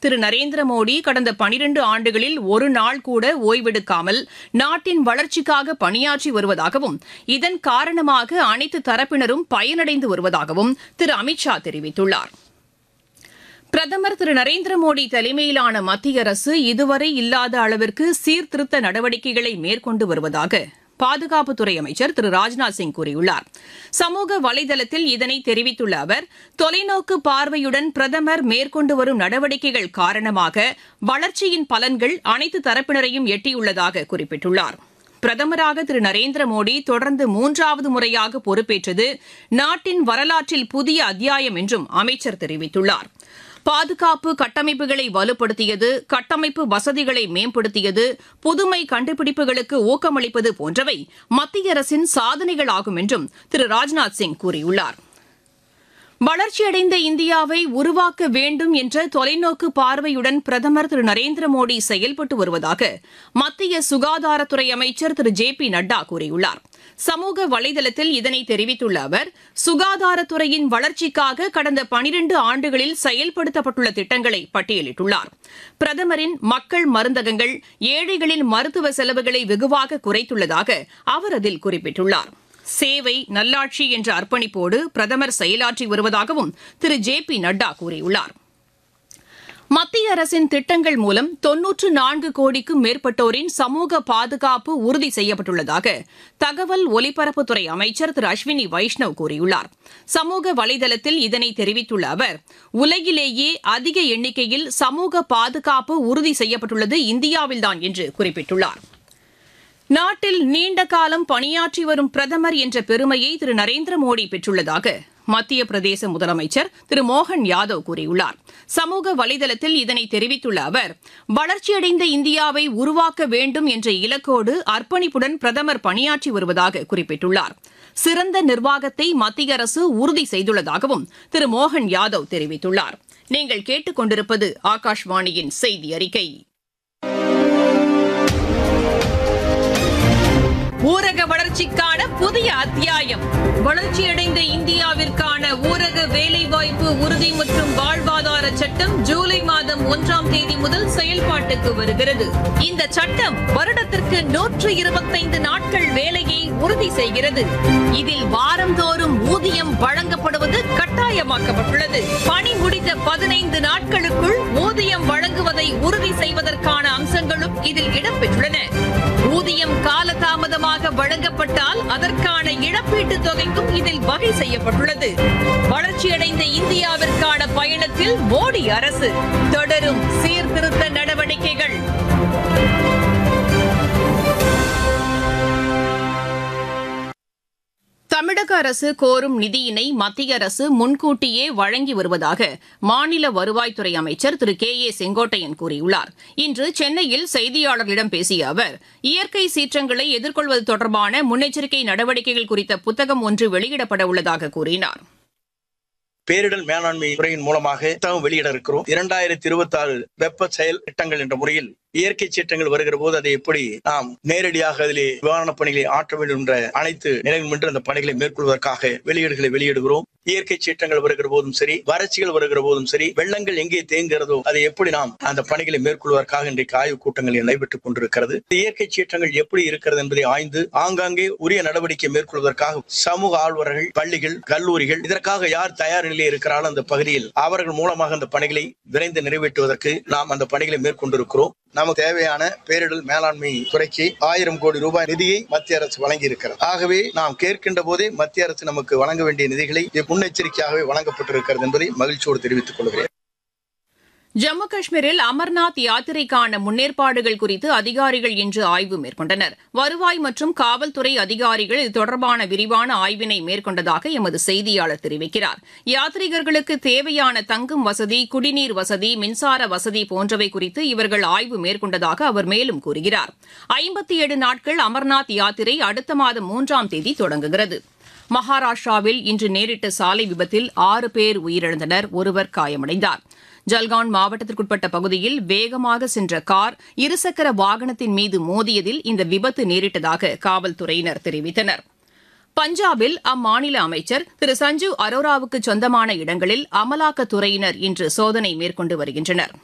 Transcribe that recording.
திரு நரேந்திர மோடி கடந்த பனிரண்டு ஆண்டுகளில் ஒரு நாள் கூட ஓய்வெடுக்காமல் நாட்டின் வளர்ச்சிக்காக பணியாற்றி வருவதாகவும் இதன் காரணமாக அனைத்து தரப்பினரும் பயனடைந்து வருவதாகவும் திரு அமித்ஷா தெரிவித்துள்ளார் பிரதமர் திரு நரேந்திர மோடி தலைமையிலான மத்திய அரசு இதுவரை இல்லாத அளவிற்கு சீர்திருத்த நடவடிக்கைகளை மேற்கொண்டு வருவதாக பாதுகாப்புத்துறை அமைச்சர் திரு ராஜ்நாத் சிங் கூறியுள்ளார் சமூக வலைதளத்தில் இதனை தெரிவித்துள்ள அவர் தொலைநோக்கு பார்வையுடன் பிரதமர் மேற்கொண்டு வரும் நடவடிக்கைகள் காரணமாக வளர்ச்சியின் பலன்கள் அனைத்து தரப்பினரையும் எட்டியுள்ளதாக குறிப்பிட்டுள்ளார் பிரதமராக திரு நரேந்திர மோடி தொடர்ந்து மூன்றாவது முறையாக பொறுப்பேற்றது நாட்டின் வரலாற்றில் புதிய அத்தியாயம் என்றும் அமைச்சர் தெரிவித்துள்ளார் பாதுகாப்பு கட்டமைப்புகளை வலுப்படுத்தியது கட்டமைப்பு வசதிகளை மேம்படுத்தியது புதுமை கண்டுபிடிப்புகளுக்கு ஊக்கமளிப்பது போன்றவை மத்திய அரசின் சாதனைகளாகும் என்றும் திரு ராஜ்நாத் சிங் கூறியுள்ளார் வளர்ச்சியடைந்த இந்தியாவை உருவாக்க வேண்டும் என்ற தொலைநோக்கு பார்வையுடன் பிரதமர் திரு நரேந்திர மோடி செயல்பட்டு வருவதாக மத்திய சுகாதாரத்துறை அமைச்சர் திரு ஜே பி நட்டா கூறியுள்ளார் சமூக வலைதளத்தில் இதனை தெரிவித்துள்ள அவர் சுகாதாரத்துறையின் வளர்ச்சிக்காக கடந்த பனிரண்டு ஆண்டுகளில் செயல்படுத்தப்பட்டுள்ள திட்டங்களை பட்டியலிட்டுள்ளார் பிரதமரின் மக்கள் மருந்தகங்கள் ஏழைகளின் மருத்துவ செலவுகளை வெகுவாக குறைத்துள்ளதாக அவர் அதில் குறிப்பிட்டுள்ளார் சேவை நல்லாட்சி என்ற அர்ப்பணிப்போடு பிரதமர் செயலாற்றி வருவதாகவும் திரு ஜே பி நட்டா கூறியுள்ளார் மத்திய அரசின் திட்டங்கள் மூலம் தொன்னூற்று நான்கு கோடிக்கும் மேற்பட்டோரின் சமூக பாதுகாப்பு உறுதி செய்யப்பட்டுள்ளதாக தகவல் ஒலிபரப்புத்துறை அமைச்சர் திரு அஸ்வினி வைஷ்ணவ் கூறியுள்ளார் சமூக வலைதளத்தில் இதனை தெரிவித்துள்ள அவர் உலகிலேயே அதிக எண்ணிக்கையில் சமூக பாதுகாப்பு உறுதி செய்யப்பட்டுள்ளது இந்தியாவில்தான் என்று குறிப்பிட்டுள்ளார் நாட்டில் நீண்ட காலம் பணியாற்றி வரும் பிரதமர் என்ற பெருமையை திரு நரேந்திர மோடி பெற்றுள்ளதாக மத்திய பிரதேச முதலமைச்சர் திரு மோகன் யாதவ் கூறியுள்ளார் சமூக வலைதளத்தில் இதனை தெரிவித்துள்ள அவர் வளர்ச்சியடைந்த இந்தியாவை உருவாக்க வேண்டும் என்ற இலக்கோடு அர்ப்பணிப்புடன் பிரதமர் பணியாற்றி வருவதாக குறிப்பிட்டுள்ளார் சிறந்த நிர்வாகத்தை மத்திய அரசு உறுதி செய்துள்ளதாகவும் திரு மோகன் யாதவ் தெரிவித்துள்ளார் நீங்கள் கேட்டுக் கொண்டிருப்பது ஆகாஷ்வாணியின் செய்தி அறிக்கை ஊரக வளர்ச்சிக்கான புதிய அத்தியாயம் வளர்ச்சியடைந்த இந்தியாவிற்கான ஊரக வேலைவாய்ப்பு உறுதி மற்றும் வாழ்வாதார சட்டம் ஜூலை மாதம் ஒன்றாம் தேதி முதல் செயல்பாட்டுக்கு வருகிறது இந்த சட்டம் வருடத்திற்கு நூற்று இருபத்தைந்து நாட்கள் வேலையை உறுதி செய்கிறது இதில் வாரந்தோறும் ஊதியம் வழங்கப்படுவது கட்டாயமாக்கப்பட்டுள்ளது பணி முடிந்த பதினைந்து நாட்களுக்குள் ஊதியம் வழங்குவதை உறுதி செய்வதற்கான அம்சங்களும் இதில் இடம்பெற்றுள்ளன ஊதியம் காலதாமதமாக வழங்கப்பட்டால் அதற்கான இழப்பீட்டு தொகைக்கும் இதில் வகை செய்யப்பட்டுள்ளது வளர்ச்சியடைந்த இந்தியாவிற்கான பயணத்தில் மோடி அரசு தொடரும் சீர்திருத்த நடவடிக்கைகள் தமிழக அரசு கோரும் நிதியினை மத்திய அரசு முன்கூட்டியே வழங்கி வருவதாக மாநில வருவாய்த்துறை அமைச்சர் திரு கே ஏ செங்கோட்டையன் கூறியுள்ளார் இன்று சென்னையில் செய்தியாளர்களிடம் பேசிய அவர் இயற்கை சீற்றங்களை எதிர்கொள்வது தொடர்பான முன்னெச்சரிக்கை நடவடிக்கைகள் குறித்த புத்தகம் ஒன்று வெளியிடப்பட உள்ளதாக கூறினார் பேரிடர் மேலாண்மை துறையின் மூலமாக புத்தகம் வெளியிட இருக்கிறோம் இரண்டாயிரத்தி இருபத்தி ஆறு வெப்ப செயல் திட்டங்கள் என்ற முறையில் இயற்கை சீற்றங்கள் வருகிற போது அதை எப்படி நாம் நேரடியாக அதிலே நிவாரணப் பணிகளை ஆற்ற வேண்டும் என்ற அனைத்து நிலையும் என்று அந்த பணிகளை மேற்கொள்வதற்காக வெளியீடுகளை வெளியிடுகிறோம் இயற்கை சீற்றங்கள் வருகிற போதும் சரி வறட்சிகள் வருகிற போதும் சரி வெள்ளங்கள் எங்கே தேங்குகிறதோ அதை எப்படி நாம் அந்த பணிகளை மேற்கொள்வதற்காக இன்றைக்கு ஆய்வுக் கூட்டங்கள் நடைபெற்றுக் கொண்டிருக்கிறது இயற்கை சீற்றங்கள் எப்படி இருக்கிறது என்பதை ஆய்ந்து ஆங்காங்கே உரிய நடவடிக்கை மேற்கொள்வதற்காக சமூக ஆழ்வர்கள் பள்ளிகள் கல்லூரிகள் இதற்காக யார் தயார் நிலையில் இருக்கிறாலும் அந்த பகுதியில் அவர்கள் மூலமாக அந்த பணிகளை விரைந்து நிறைவேற்றுவதற்கு நாம் அந்த பணிகளை மேற்கொண்டிருக்கிறோம் நமக்கு தேவையான பேரிடர் மேலாண்மை துறைக்கு ஆயிரம் கோடி ரூபாய் நிதியை மத்திய அரசு வழங்கி இருக்கிறது ஆகவே நாம் கேட்கின்ற போதே மத்திய அரசு நமக்கு வழங்க வேண்டிய நிதிகளை முன்னெச்சரிக்கையாகவே வழங்கப்பட்டிருக்கிறது என்பதை மகிழ்ச்சியோடு தெரிவித்துக் கொள்கிறேன் ஜம்மு காஷ்மீரில் அமர்நாத் யாத்திரைக்கான முன்னேற்பாடுகள் குறித்து அதிகாரிகள் இன்று ஆய்வு மேற்கொண்டனர் வருவாய் மற்றும் காவல்துறை அதிகாரிகள் இது தொடர்பான விரிவான ஆய்வினை மேற்கொண்டதாக எமது செய்தியாளர் தெரிவிக்கிறார் யாத்ரீகர்களுக்கு தேவையான தங்கும் வசதி குடிநீர் வசதி மின்சார வசதி போன்றவை குறித்து இவர்கள் ஆய்வு மேற்கொண்டதாக அவர் மேலும் கூறுகிறார் ஐம்பத்தி ஏழு நாட்கள் அமர்நாத் யாத்திரை அடுத்த மாதம் மூன்றாம் தேதி தொடங்குகிறது மகாராஷ்டிராவில் இன்று நேரிட்ட சாலை விபத்தில் ஆறு பேர் உயிரிழந்தனர் ஒருவர் காயமடைந்தார் ஜல்கான் மாவட்டத்திற்குட்பட்ட பகுதியில் வேகமாக சென்ற கார் இருசக்கர வாகனத்தின் மீது மோதியதில் இந்த விபத்து நேரிட்டதாக காவல்துறையினர் தெரிவித்தனர் பஞ்சாபில் அம்மாநில அமைச்சர் திரு சஞ்சீவ் அரோராவுக்கு சொந்தமான இடங்களில் அமலாக்கத்துறையினர் இன்று சோதனை மேற்கொண்டு வருகின்றனர்